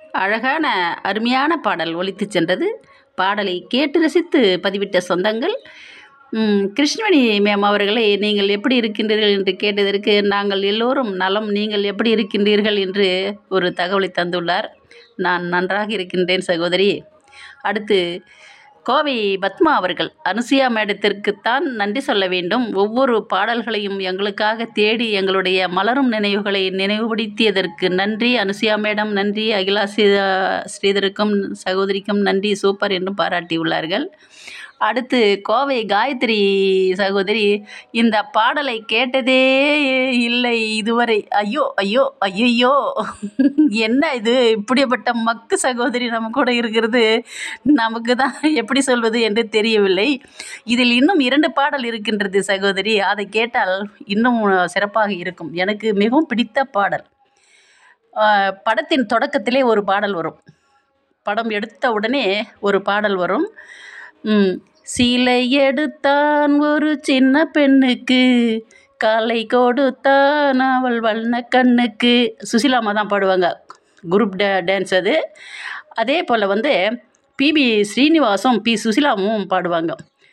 அழகான அருமையான பாடல் ஒலித்துச் சென்றது பாடலை கேட்டு ரசித்து பதிவிட்ட சொந்தங்கள் ம், கிருஷ்ணவேணி மேம் அவர்களே நீங்கள் எப்படி இருக்கின்றீர்கள் என்று கேட்டதற்கு நாங்கள் எல்லோரும் நலம் நீங்கள் எப்படி இருக்கின்றீர்கள் என்று ஒரு தகவலை தந்துள்ளார் நான் நன்றாக இருக்கின்றேன் சகோதரி அடுத்து கோவை பத்மா அவர்கள் அனுசுயா மேடத்திற்குத்தான் நன்றி சொல்ல வேண்டும் ஒவ்வொரு பாடல்களையும் எங்களுக்காக தேடி எங்களுடைய மலரும் நினைவுகளை நினைவுபடுத்தியதற்கு நன்றி அனுசுயா மேடம் நன்றி அகிலா ஸ்ரீ- ஸ்ரீதருக்கும் சகோதரிக்கும் நன்றி சூப்பர் என்றும் பாராட்டியுள்ளார்கள் அடுத்து கோவை காயத்ரி சகோதரி இந்த பாடலை கேட்டதே இல்லை இதுவரை ஐயோ ஐயோ ஐயையோ என்ன இது இப்படிப்பட்ட மக்கு சகோதரி நம்ம கூட இருக்கிறது நமக்கு தான் எப்படி சொல்வது என்று தெரியவில்லை இதில் இன்னும் இரண்டு பாடல் இருக்கின்றது சகோதரி அதை கேட்டால் இன்னும் சிறப்பாக இருக்கும் எனக்கு மிகவும் பிடித்த பாடல் ஆஹ், படத்தின் தொடக்கத்திலே ஒரு பாடல் வரும் படம் எடுத்த உடனே ஒரு பாடல் வரும் ம், சீலை எடுத்தான் ஒரு சின்ன பெண்ணுக்கு காலை கொடுத்தான் அவள் வண்ண கண்ணுக்கு சுசிலாமா தான் பாடுவாங்க குரூப் டே டான்ஸ் அது அதே போல் வந்து பிபி ஸ்ரீனிவாசும் பி சுசிலாமும் பாடுவாங்க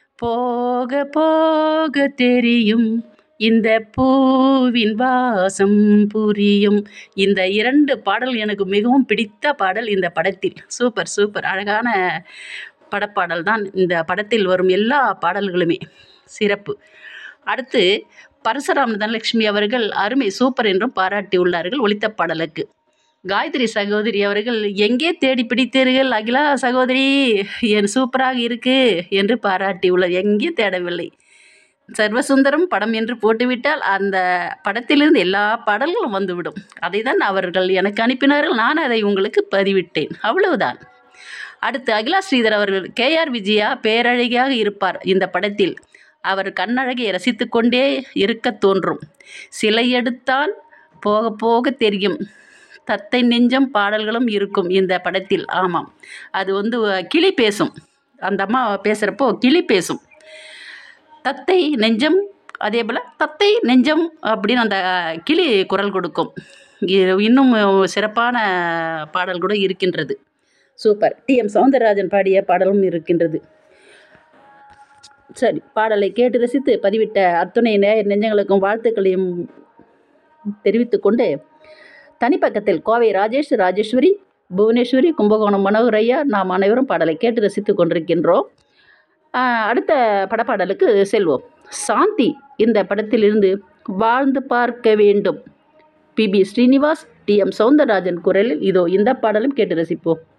போக போக தெரியும் இந்த பூவின் வாசம் புரியும் இந்த இரண்டு பாடல் எனக்கு மிகவும் பிடித்த பாடல் இந்த படத்தில் சூப்பர் சூப்பர் அழகான படப்பாடல் தான் இந்த படத்தில் வரும் எல்லா பாடல்களுமே சிறப்பு அடுத்து பரசுராம் தனலட்சுமி அவர்கள் அருமை சூப்பர் என்றும் பாராட்டியுள்ளார்கள் ஒலித்த பாடலுக்கு காயத்ரி சகோதரி அவர்கள் எங்கே தேடி பிடித்தீர்கள் அகிலா சகோதரி என் சூப்பராக இருக்கு என்று பாராட்டியுள்ளார் எங்கே தேடவில்லை சர்வசுந்தரம் படம் என்று போட்டுவிட்டால் அந்த படத்திலிருந்து எல்லா பாடல்களும் வந்துவிடும் அதை தான் அவர்கள் எனக்கு அனுப்பினார்கள் நான் அதை உங்களுக்கு பதிவிட்டேன் அவ்வளவுதான் அடுத்து அகிலா ஸ்ரீதர் அவர்கள் கேஆர் விஜயா பேரழகியாக இருப்பார் இந்த படத்தில் அவர் கண்ணழகை ரசித்து கொண்டே இருக்க தோன்றும் சிலை எடுத்தால் போக போக தெரியும் தத்தை நெஞ்சம் பாடல்களும் இருக்கும் இந்த படத்தில் ஆமாம் அது வந்து கிளி பேசும் அந்த அம்மா பேசுகிறப்போ கிளி பேசும் தத்தை நெஞ்சம் அதே போல் தத்தை நெஞ்சம் அப்படின்னு அந்த கிளி குரல் கொடுக்கும் இ- இன்னும் சிறப்பான பாடல் கூட இருக்கின்றது சூப்பர் டி எம் சௌந்தரராஜன் பாடிய பாடலும் இருக்கின்றது சரி பாடலை கேட்டு ரசித்து பதிவிட்ட அத்துணை நேயர் நெஞ்சங்களுக்கும் வாழ்த்துக்களையும் தெரிவித்துக்கொண்டு தனிப்பக்கத்தில் கோவை ராஜேஷ் ராஜேஸ்வரி புவனேஸ்வரி கும்பகோணம் மனோகர் ஐயா நாம் அனைவரும் பாடலை கேட்டு ரசித்து கொண்டிருக்கின்றோம் ஆஹ் அடுத்த படப்பாடலுக்கு செல்வோம் சாந்தி இந்த படத்திலிருந்து வாழ்ந்து பார்க்க வேண்டும் P B Srinivas T M Soundararajan குரலில் இதோ இந்த பாடலும் கேட்டு ரசிப்போம்